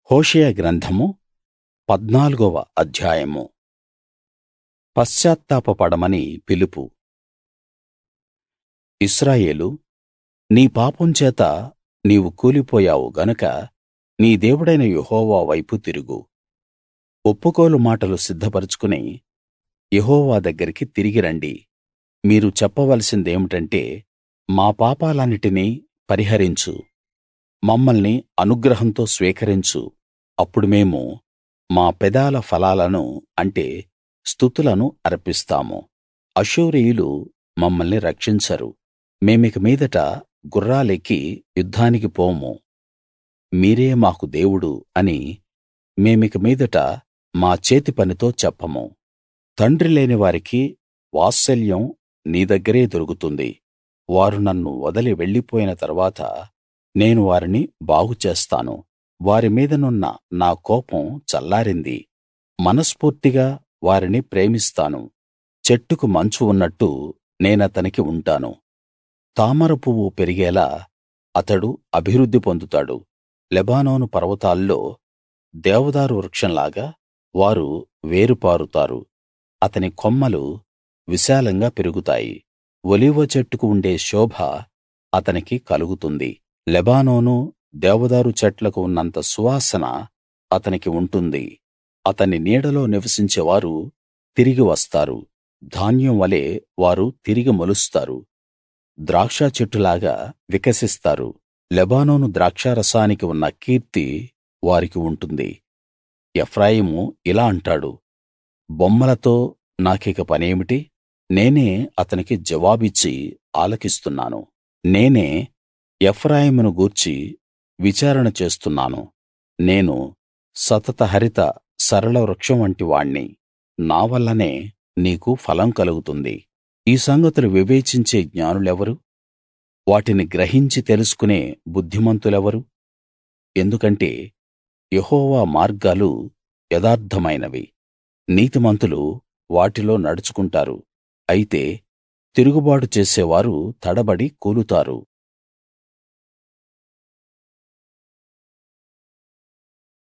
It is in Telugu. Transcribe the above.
హోషేయ గ్రంథము పద్నాలుగవ అధ్యాయము పశ్చాత్తాపపడమని పిలుపు ఇశ్రాయేలూ నీ పాపం చేత నీవు కూలిపోయావు గనక నీ దేవుడైన యెహోవా వైపు తిరుగు ఒప్పుకోలు మాటలు సిద్ధపరచుకుని యెహోవా దగ్గరికి తిరిగి రండి మీరు చెప్పవలసిందేమిటంటే మా పాపాలన్నిటినీ పరిహరించు మమ్మల్ని అనుగ్రహంతో స్వీకరించు అప్పుడు మేము మా పెదాల ఫలాలను అంటే స్తుతులను అర్పిస్తాము అష్షూరీయులు మమ్మల్ని రక్షించరు మేమిక మీదట గుర్రాలెక్కి యుద్ధానికి పోము మీరే మాకు దేవుడు అని మేమిక మీదట మా చేతి పనితో చెప్పము తండ్రి లేని వారికి వాత్సల్యం నీ దగ్గరే దొరుకుతుంది వారు నన్ను వదలి వెళ్ళిపోయిన తరువాత నేను వారిని బాగు చేస్తాను వారి మీదనున్న నా కోపం చల్లారింది మనస్ఫూర్తిగా వారిని ప్రేమిస్తాను చెట్టుకు మంచు ఉన్నట్టు నేనతనికి ఉంటాను తామర పువ్వు పెరిగేలా అతడు అభివృద్ధి పొందుతాడు లెబానోను పర్వతాల్లో దేవదారు వృక్షంలాగా వారు వేరుపారుతారు అతని కొమ్మలు విశాలంగా పెరుగుతాయి ఒలీవ చెట్టుకు ఉండే శోభ అతనికి కలుగుతుంది లెబానోను దేవదారు చెట్లకు ఉన్నంత సువాసన అతనికి ఉంటుంది అతని నీడలో నివసించేవారు తిరిగి వస్తారు ధాన్యం వలె వారు తిరిగి మొలుస్తారు ద్రాక్ష చెట్టులాగా వికసిస్తారు లెబానోను ద్రాక్షారసానికి ఉన్న కీర్తి వారికి ఉంటుంది ఎఫ్రాయిము ఇలా అంటాడు బొమ్మలతో నాకిక పనేమిటి నేనే అతనికి జవాబిచ్చి ఆలకిస్తున్నాను నేనే ఎఫ్రాయిమును గూర్చి విచారణ చేస్తున్నాను నేను సతత హరిత సరళ వృక్షం వంటి వాణ్ణి నా వల్లనే నీకు ఫలం కలుగుతుంది ఈ సంగతులు వివేచించే జ్ఞానులెవరు వాటిని గ్రహించి తెలుసుకునే బుద్ధిమంతులెవరు ఎందుకంటే యెహోవా మార్గాలు యథార్థమైనవి నీతిమంతులు వాటిలో నడుచుకుంటారు అయితే తిరుగుబాటు చేసేవారు తడబడి కూలుతారు